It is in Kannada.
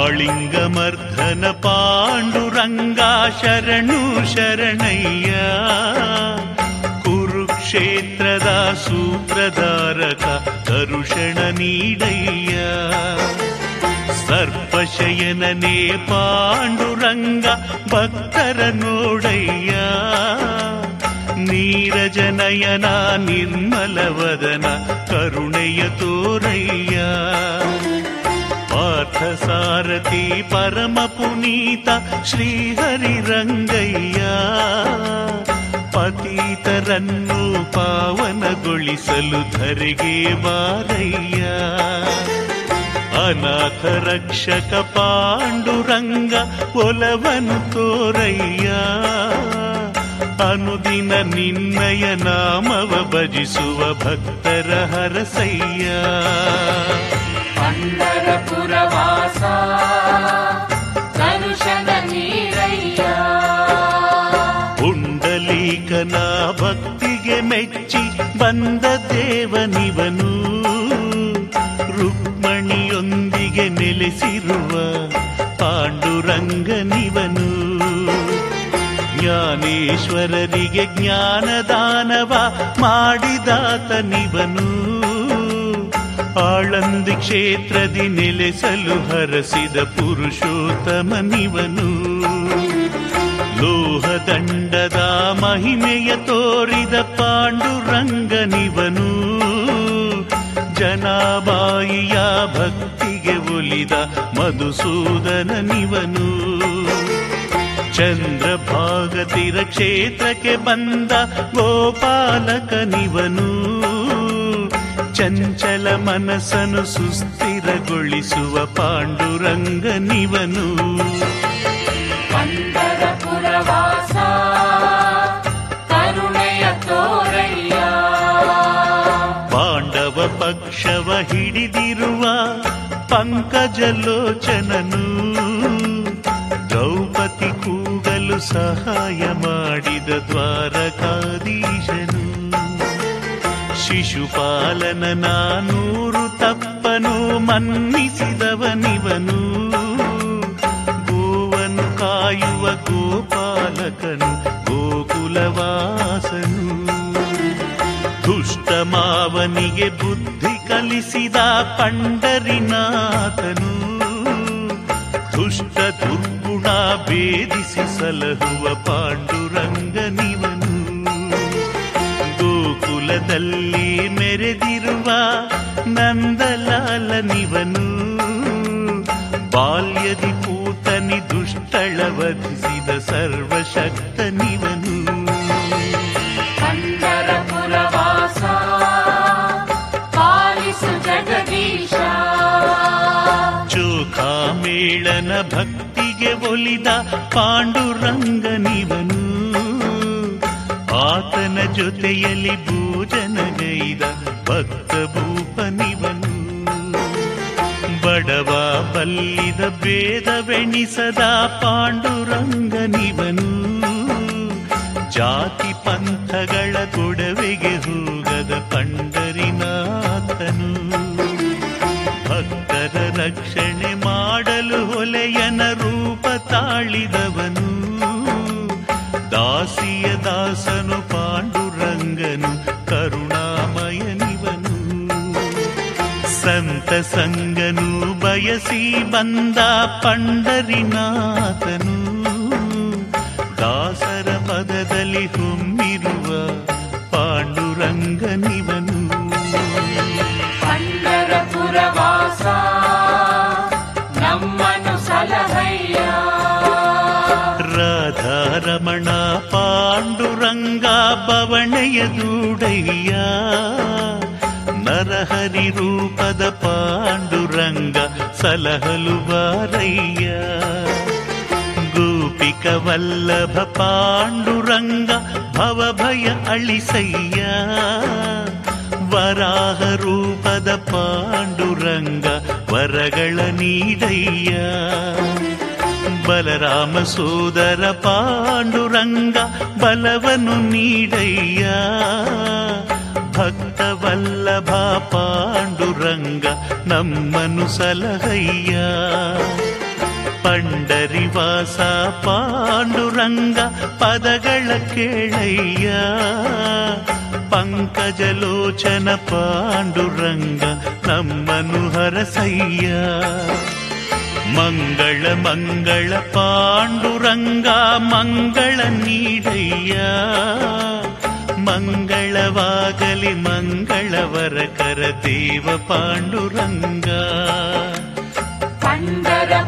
ಕಾಳಿಂಗಮರ್ಧನ ಪಾಂಡುರಂಗ ಶರಣು ಶರಣಯ್ಯ ಕುರುಕ್ಷೇತ್ರದ ಸೂತ್ರಧಾರಕ ಕರುಷಣ ನೀಡಯ್ಯ ಸರ್ಪಶಯನನೇ ಪಾಂಡುರಂಗ ಭಕ್ತರ ನೋಡಯ್ಯ ನೀರಜನಯನ ನಿರ್ಮಲವದನ ಕರುಣೆಯ ತೋರಯ್ಯ ಪಾರ್ಥಸಾರಥಿ ಪರಮ ಪುನೀತ ಶ್ರೀಹರಿರಂಗಯ್ಯ ಪತೀತರನ್ನು ಪಾವನಗೊಳಿಸಲು ಧರೆಗೆ ಬಾರಯ್ಯ ಅನಾಥ ರಕ್ಷಕ ಪಾಂಡುರಂಗ ಒಲವನು ತೋರಯ್ಯ ಅನುದಿನ ನಿನ್ನಯ ನಾಮವ ಭಜಿಸುವ ಭಕ್ತರ ಹರಸಯ್ಯ ಪಂಡರಪುರವಾಸ ಕರುಷದ ನೀರಯ್ಯ ಪುಂಡಲೀಕನ ಭಕ್ತಿಗೆ ಮೆಚ್ಚಿ ಬಂದ ದೇವನಿವನು ರುಕ್ಮಣಿಯೊಂದಿಗೆ ನೆಲೆಸಿರುವ ಪಾಂಡುರಂಗನಿವನು ಜ್ಞಾನೇಶ್ವರರಿಗೆ ಜ್ಞಾನದಾನವ ಮಾಡಿದಾತನಿವನು ಆಳಂದಿ ಕ್ಷೇತ್ರದಿ ನೆಲೆಸಲು ಹರಸಿದ ಪುರುಷೋತ್ತಮನಿವನು ಲೋಹದಂಡದ ಮಹಿಮೆಯ ತೋರಿದ ಪಾಂಡುರಂಗನಿವನು ಜನಾಬಾಯಿಯ ಭಕ್ತಿಗೆ ಒಲಿದ ಮಧುಸೂದನನಿವನು ಚಂದ್ರಭಾಗತಿರ ಕ್ಷೇತ್ರಕ್ಕೆ ಬಂದ ಗೋಪಾಲಕನಿವನು ಚಂಚಲ ಮನಸ್ಸನ್ನು ಸುಸ್ಥಿರಗೊಳಿಸುವ ಪಾಂಡುರಂಗನಿವನು ಪಂಡರಪುರವಾಸ ಕರುಣೆಯ ತೋರಯ್ಯ ಪಾಂಡವ ಪಕ್ಷವ ಹಿಡಿದಿರುವ ಪಂಕಜಲೋಚನನು ದ್ರೌಪದಿ ಕೂಗಲು ಸಹಾಯ ಮಾಡಿದ ದ್ವಾರಕಾಧೀಶನು ಶಿಶುಪಾಲನ ನಾನೂರು ತಪ್ಪನು ಮನ್ನಿಸಿದವನಿವನು ಗೋವನ್ನು ಕಾಯುವ ಗೋಪಾಲಕನು ಗೋಕುಲವಾಸನು ದುಷ್ಟ ಮಾವನಿಗೆ ಬುದ್ಧಿ ಕಲಿಸಿದ ಪಂಡರಿನಾಥನು ದುಷ್ಟ ದುರ್ಗುಣ ಭೇದಿಸಿ ಸಲಹುವ ಪಾಂಡುರಂಗನಿವನು ಗೋಕುಲದಲ್ಲಿ ಮೆರೆದಿರುವ ನಂದಲಾಲನಿವನು ಬಾಲ್ಯದಿ ಪೂತನಿ ದುಷ್ಟಳ ವಧಿಸಿದ ಸರ್ವಶಕ್ತನಿವನು ಪಂಡರಪುರವಾಸ ಪಾಲಿಸು ಜಗದೀಶ ಚೋಖಾಮೇಳನ ಭಕ್ತಿಗೆ ಒಲಿದ ಪಾಂಡುರಂಗನಿವನು ಆತನ ಜೊತೆಯಲ್ಲಿ ಭೋಜನಗೈದ ಭಕ್ತ ಭೂಪನಿವನು ಬಡವ ಬಲ್ಲಿದ ಭೇದವೆಣಿಸದ ಪಾಂಡುರಂಗನಿವನು ಜಾತಿ ಪಂಥಗಳ ಗೊಡವೆಗೆ ಹೋಗದ ಪಂಡರಿನಾಥನು ಭಕ್ತರ ರಕ್ಷಣೆ ಮಾಡಲು ಹೊಲೆಯನ ರೂಪ ತಾಳಿದವನು ದಾಸಿಯ ದಾಸನು ಪಾಂಡುರಂಗನು ಕರುಣಾಮಯನಿವನು ಸಂತ ಸಂಗನು ಬಯಸಿ ಬಂದ ಪಂಡರಿನಾಥನು ದಾಸರ ಪದದಲ್ಲಿ ಹೊಮ್ಮಿರುವ ಪಾಂಡುರಂಗನಿವನು ಪಂಡರಪುರವಾಸ ನಮ್ಮನು ಸಲಹಯ್ಯ ರಾಧಾರಮಣ ಪಾಂಡುರಂಗ ಬವಣೆಯ ದೂಡಯ್ಯ ನರಹರಿ ರೂಪದ ಪಾಂಡುರಂಗ ಸಲಹಲು ಬಾರಯ್ಯ ಗೋಪಿಕ ವಲ್ಲಭ ಪಾಂಡುರಂಗ ಭವಭಯ ಅಳಿಸಯ್ಯ ವರಾಹ ರೂಪದ ಪಾಂಡುರಂಗ ವರಗಳ ನೀಡಯ್ಯ ಬಲರಾಮ ಸೋದರ ಪಾಂಡುರಂಗ ಬಲವನು ನೀಡಯ್ಯ ಭಕ್ತ ವಲ್ಲಭ ಪಾಂಡುರಂಗ ನಮ್ಮನು ಸಲಹಯ್ಯ ಪಂಡರಿವಾಸ ಪಾಂಡುರಂಗ ಪದಗಳ ಕೇಳಯ್ಯ ಪಂಕಜಲೋಚನ ಪಾಂಡುರಂಗ ನಮ್ಮನು ಹರಸಯ್ಯ ಮಂಗಳ ಮಂಗಳ ಪಾಂಡುರಂಗ ಮಂಗಳ ನೀಡಯ್ಯ ಮಂಗಳವಾಗಲಿ ಮಂಗಳವರ ಕರ ದೇವ ಪಾಂಡುರಂಗ ಪಂಡರ